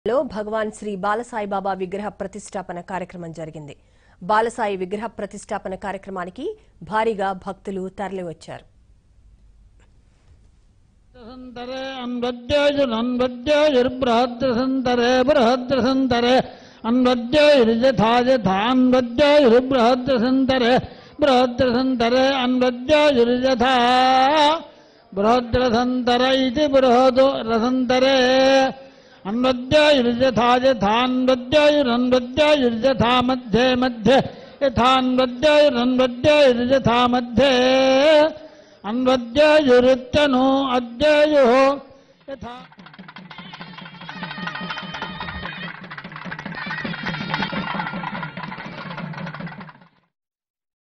లో భగవాన్ శ్రీ బాలసాయిబాబా విగ్రహ ప్రతిష్టాపన కార్యక్రమం జరిగింది బాలసాయి విగ్రహ ప్రతిష్టాపన కార్యక్రమానికి భారీగా భక్తులు తరలివచ్చారు సంతరే అన్వద్యాయురన్వద్యాయుర్బృహద్రసంతరే బృహద్రసంతరే అన్వద్యాయుర్యథాయథాన్వద్యాయుర్బృహద్రసంతరే బృహద్రసంతరే అన్వద్యాయుర్యథా బృహద్రసంతర ఇది బృహదో రసంతరే అన్వద్యాయుర్యథాయథాన్వద్యాయురన్వద్యాయుర్యథా మధ్యే మధ్యే యథాన్వద్యాయురన్వద్యాయుర్యథా మధ్యే అన్వద్యాయురుత్తను అద్యాయు యథా